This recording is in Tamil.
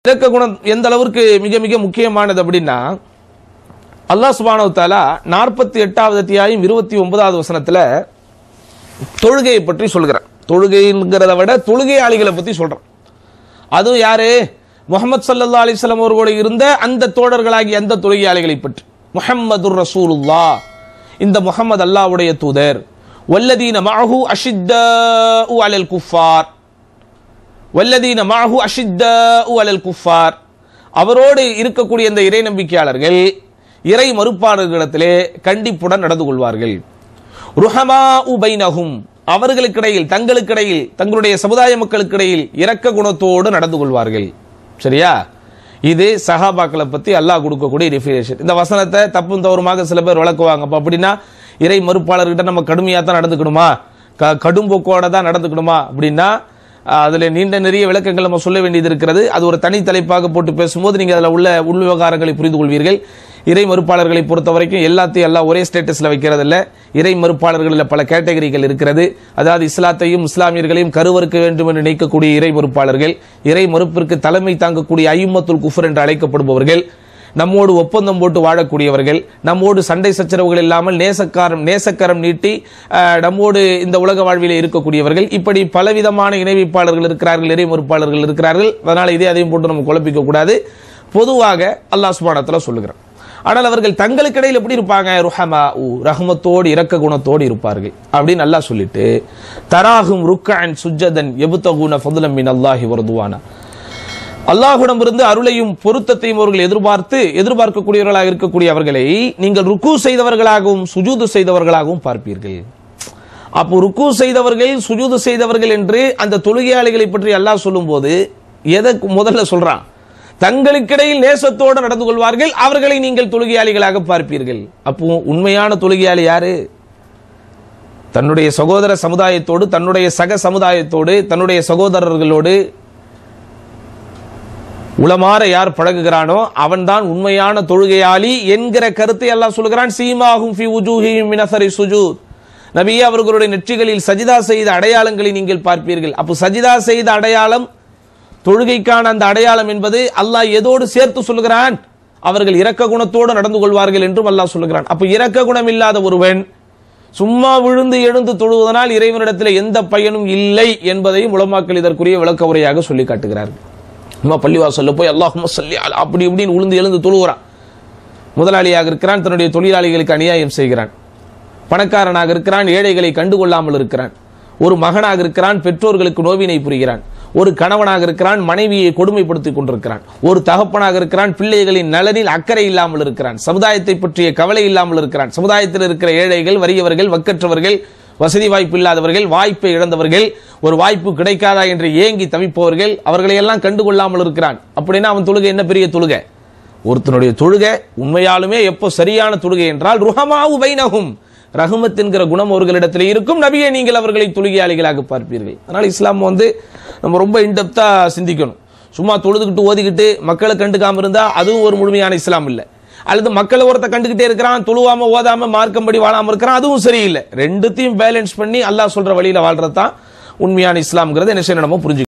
இரக்க குணம் எந்த அளவிற்கு மிக மிக முக்கியமானது அப்படின்னா அல்லாஹ் சுப்ஹானஹு தஆலா நாற்பத்தி எட்டாவது அத்தியாயம் இருபத்தி ஒன்பதாவது வசனத்துல தொழுகையை பற்றி சொல்கிறார் தொழுகைங்கிறத விட தொழுகையாளிகளை பத்தி சொல்றான் அதுவும் யாரு முகமது சல்லல்லா அலிஸ்லாம் அவர்களோடு இருந்த அந்த தோழர்களாகிய அந்த தொழுகையாளிகளை பற்றி முஹம்மது ரசூலுல்லா இந்த முஹம்மது அல்லாஹ்வுடைய தூதர் வல்லதீன மஅஹு அஷித்தஉ அலல் குஃபார் வல்லதீன மஅஹு அஷித்தஉ அலல் குஃபார் அவரோடு இருக்கக்கூடிய இந்த இறை நம்பிக்கையாளர்கள் இறை மறுப்பாளர்களிடத்திலே கண்டிப்புடன் நடந்து கொள்வார்கள் ருஹமா உபைனஹும் அவர்களுக்கிடையில் தங்களுக்கிடையில் தங்களுடைய சமுதாய மக்களுக்கிடையில் இரக்க குணத்தோடு நடந்து கொள்வார்கள் சரியா இது சஹாபாக்களை பத்தி அல்லாஹ் கொடுக்கக்கூடிய டெஃபினேஷன் இந்த வசனத்தை தப்பும் தவறுமாக சில பேர் விளக்குவாங்க அப்ப அப்படின்னா இறை மறுப்பாளர்கிட்ட நம்ம கடுமையா தான் நடந்துக்கணுமா க- கடும் போக்கோட தான் நடந்துக்கணுமா அப்படின்னா அஹ், அதுல நீண்ட நிறைய விளக்கங்கள் நம்ம சொல்ல வேண்டியது இருக்கிறது அது ஒரு தனி தலைப்பாக போட்டு பேசும்போது நீங்க அதுல உள்ள உள் விவகாரங்களை புரிந்து கொள்வீர்கள் இறை மறுப்பாளர்களை பொறுத்த வரைக்கும் எல்லாத்தையும் எல்லாம் ஒரே ஸ்டேட்டஸ்ல வைக்கிறது இல்ல இறை மறுப்பாளர்களில் பல கேட்டகரிகள் இருக்கிறது அதாவது இஸ்லாத்தையும் இஸ்லாமியர்களையும் கருவறுக்க வேண்டும் என்று நினைக்கக்கூடிய இறை மறுப்பாளர்கள் இறை மறுப்பிற்கு தலைமை தாங்கக்கூடிய ஐம்மத்துல் குஃபர் என்று அழைக்கப்படுபவர்கள் நம்மோடு ஒப்பந்தம் போட்டு வாழக்கூடியவர்கள் நம்மோடு சண்டை சச்சரவுகள் இல்லாமல் நேசக்காரம் நேசக்கரம் நீட்டி அஹ், நம்மோடு இந்த உலக வாழ்விலே இருக்கக்கூடியவர்கள் இப்படி பலவிதமான இணைவிப்பாளர்கள் இருக்கிறார்கள் இறை மறுப்பாளர்கள் இருக்கிறார்கள் அதனால இதே அதையும் போட்டு நம்ம குழப்பிக்க கூடாது பொதுவாக அல்லாஹ் சுபானத்துல சொல்லுகிறான் ஆனால் அவர்கள் தங்களுக்கிடையில் எப்படி இருப்பாங்க ருஹமா ஊ ரஹமத்தோடு இரக்க குணத்தோடு இருப்பார்கள் அப்படின்னு நல்லா சொல்லிட்டு தராகும் ருக்கன் சுஜதன் எபுத்தகுன ஃபதுலம் மின் அல்லாஹி வருதுவானா அல்லாஹ்விடமிருந்து அருளையும் பொருத்தத்தையும் அவர்கள் எதிர்பார்த்து எதிர்பார்க்கக்கூடியவர்களாக இருக்கக்கூடிய அவர்களை நீங்கள் ருக்கு செய்தவர்களாகவும் சுஜூது செய்தவர்களாகவும் பார்ப்பீர்கள் அப்போ ருக்கு செய்தவர்கள் சுஜூது செய்தவர்கள் என்று அந்த தொழுகையாளிகளை பற்றி அல்லாஹ் சொல்லும்போது எதை முதல்ல சொல்றான் தங்களுக்கிடையில் நேசத்தோடு நடந்து கொள்வார்கள் அவர்களை நீங்கள் தொழுகையாளிகளாக பார்ப்பீர்கள் அப்போ உண்மையான தொழுகையாளி யாரு தன்னுடைய சகோதர சமுதாயத்தோடு தன்னுடைய சக சமுதாயத்தோடு தன்னுடைய சகோதரர்களோடு உளமாற யார் பழகுகிறானோ அவன்தான் உண்மையான தொழுகையாளி என்கிற கருத்தை அல்லாஹ் சொல்கிறான் சீமாகும் ஃபி உஜூஹிஹிம் மின் அஸரி சுஜூத் நபியே அவர்களுடைய நெற்றிகளில் சஜிதா செய்த அடையாளங்களை நீங்கள் பார்ப்பீர்கள் அப்போ சஜிதா செய்த அடையாளம் தொழுகைக்கான அந்த அடையாளம் என்பது அல்லாஹ் எதோடு சேர்த்து சொல்கிறான் அவர்கள் இரக்க குணத்தோடு நடந்து கொள்வார்கள் என்றும் அல்லாஹ் சொல்கிறான் அப்ப இரக்க குணம் இல்லாத ஒருவன் சும்மா விழுந்து எழுந்து தொழுவதனால் இறைவனிடத்தில் எந்த பயனும் இல்லை என்பதையும் உலமாக்கள் இதற்குரிய விளக்க உரையாக சொல்லி காட்டுகிறார்கள் சும்மா பள்ளிவாசல்ல போய் அல்லாஹும்ம சொல்லி அப்படி இப்படின்னு உளுந்து எழுந்து தொழுகிறான் முதலாளியாக இருக்கிறான் தன்னுடைய தொழிலாளிகளுக்கு அநியாயம் செய்கிறான் பணக்காரனாக இருக்கிறான் ஏழைகளை கண்டுகொள்ளாமல் இருக்கிறான் ஒரு மகனாக இருக்கிறான் பெற்றோர்களுக்கு நோவினை புரிகிறான் ஒரு கணவனாக இருக்கிறான் மனைவியை கொடுமைப்படுத்திக் கொண்டிருக்கிறான் ஒரு தகப்பனாக இருக்கிறான் பிள்ளைகளின் நலனில் அக்கறை இல்லாமல் இருக்கிறான் சமுதாயத்தை பற்றிய கவலை இல்லாமல் இருக்கிறான் சமுதாயத்தில் இருக்கிற ஏழைகள் வறியவர்கள் வக்கற்றவர்கள் வசதி வாய்ப்பு இல்லாதவர்கள் வாய்ப்பை இழந்தவர்கள் ஒரு வாய்ப்பு கிடைக்காதா என்று ஏங்கி தவிப்பவர்கள் அவர்களை எல்லாம் கண்டுகொள்ளாமல் இருக்கிறான் அப்படின்னா அவன் தொழுகை என்ன பெரிய தொழுகை ஒருத்தனுடைய தொழுகை உண்மையாலுமே எப்போ சரியான தொழுகை என்றால் ருஹமாவு பைனகும் ரஹமத் என்கிற குணம் அவர்களிடத்தில் இருக்கும் நபியை நீங்கள் அவர்களை தொழுகையாளிகளாக பார்ப்பீர்கள் அதனால இஸ்லாம் வந்து நம்ம ரொம்ப இன்டெப்தா சிந்திக்கணும் சும்மா தொழுதுகிட்டு ஓதிக்கிட்டு மக்களை கண்டுக்காம இருந்தா அதுவும் ஒரு முழுமையான இஸ்லாம் இல்லை அல்லது மக்களை ஒருத்த கண்டுகிட்டே இருக்கிறான் தொழுவாம ஓதாம மார்க்கம்படி வாழாம இருக்கிறான் அதுவும் சரியில்லை ரெண்டுத்தையும் பேலன்ஸ் பண்ணி அல்லாஹ் சொல்ற வழியில வாழ்றது தான் உண்மையான இஸ்லாம்ங்கிறது என்ன செய்யணும் நம்ம புரிஞ்சு